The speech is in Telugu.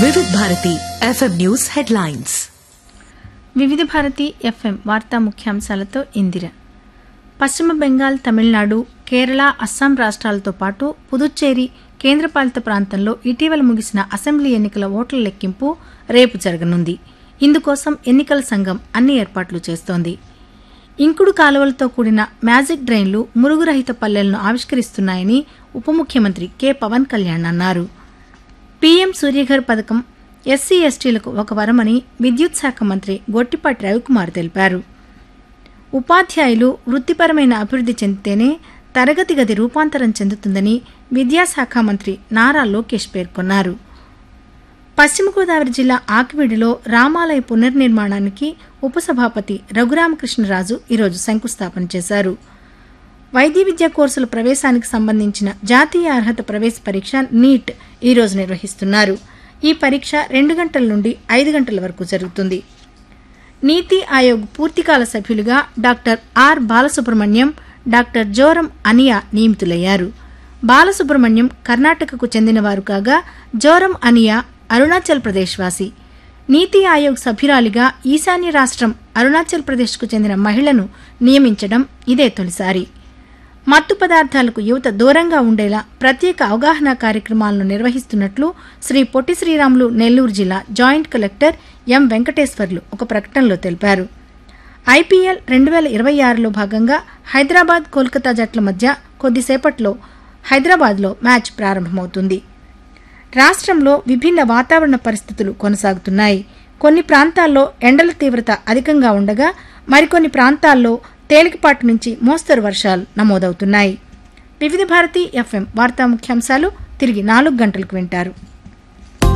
వివిధ భారతి ఎఫ్ఎం న్యూస్ హెడ్లైన్స్ వివిధ భారతి ఎఫ్ఎం వార్తా ముఖ్యాంశాలతో ఇందిర పశ్చిమ బెంగాల్ తమిళనాడు కేరళ అస్సాం రాష్ట్రాలతో పాటు పుదుచ్చేరి కేంద్రపాలిత ప్రాంతంలో ఇటీవల ముగిసిన అసెంబ్లీ ఎన్నికల ఓట్ల లెక్కింపు రేపు జరగనుంది ఇందుకోసం ఎన్నికల సంఘం అన్ని ఏర్పాట్లు చేస్తోంది ఇంకుడు కాలువలతో కూడిన మ్యాజిక్ డ్రైన్లు మురుగురహిత పల్లెలను ఆవిష్కరిస్తున్నాయని ఉప ముఖ్యమంత్రి కె పవన్ కళ్యాణ్ అన్నారు పీఎం సూర్యఘర్ పథకం ఎస్సీ ఎస్టీలకు ఒక వరమని విద్యుత్ శాఖ మంత్రి గొట్టిపాటి రవికుమార్ తెలిపారు ఉపాధ్యాయులు వృత్తిపరమైన అభివృద్ధి చెందితేనే తరగతి గది రూపాంతరం చెందుతుందని విద్యాశాఖ మంత్రి నారా లోకేష్ పేర్కొన్నారు పశ్చిమ గోదావరి జిల్లా ఆకివీడిలో రామాలయ పునర్నిర్మాణానికి ఉపసభాపతి రఘురామకృష్ణరాజు ఈరోజు శంకుస్థాపన చేశారు వైద్య విద్యా కోర్సుల ప్రవేశానికి సంబంధించిన జాతీయ అర్హత ప్రవేశ పరీక్ష నీట్ ఈరోజు నిర్వహిస్తున్నారు ఈ పరీక్ష రెండు గంటల నుండి ఐదు గంటల వరకు జరుగుతుంది నీతి ఆయోగ్ పూర్తికాల సభ్యులుగా doctor R Balasubramaniam doctor Joram Aniya నియమితులయ్యారు బాలసుబ్రహ్మణ్యం కర్ణాటకకు చెందినవారు కాగా జోరం అనియా అరుణాచల్ ప్రదేశ్ వాసి నీతి ఆయోగ్ సభ్యురాలిగా ఈశాన్య రాష్ట్రం అరుణాచల్ ప్రదేశ్కు చెందిన మహిళను నియమించడం ఇదే తొలిసారి మత్తు పదార్థాలకు యువత దూరంగా ఉండేలా ప్రత్యేక అవగాహన కార్యక్రమాలను నిర్వహిస్తున్నట్లు శ్రీ పొట్టి శ్రీరాములు నెల్లూరు జిల్లా జాయింట్ కలెక్టర్ ఎం వెంకటేశ్వర్లు ఒక ప్రకటనలో తెలిపారు ఐపీఎల్ రెండు వేల ఇరవై ఆరులో భాగంగా హైదరాబాద్ కోల్కతా జట్ల మధ్య కొద్దిసేపట్లో హైదరాబాద్లో మ్యాచ్ ప్రారంభమవుతుంది రాష్ట్రంలో విభిన్న వాతావరణ పరిస్థితులు కొనసాగుతున్నాయి కొన్ని ప్రాంతాల్లో ఎండల తీవ్రత అధికంగా ఉండగా మరికొన్ని ప్రాంతాల్లో తేలికపాటి నుంచి మోస్తరు వర్షాలు నమోదవుతున్నాయి వివిధ భారతి ఎఫ్ఎం వార్తా ముఖ్యాంశాలు తిరిగి నాలుగు గంటలకు వింటారు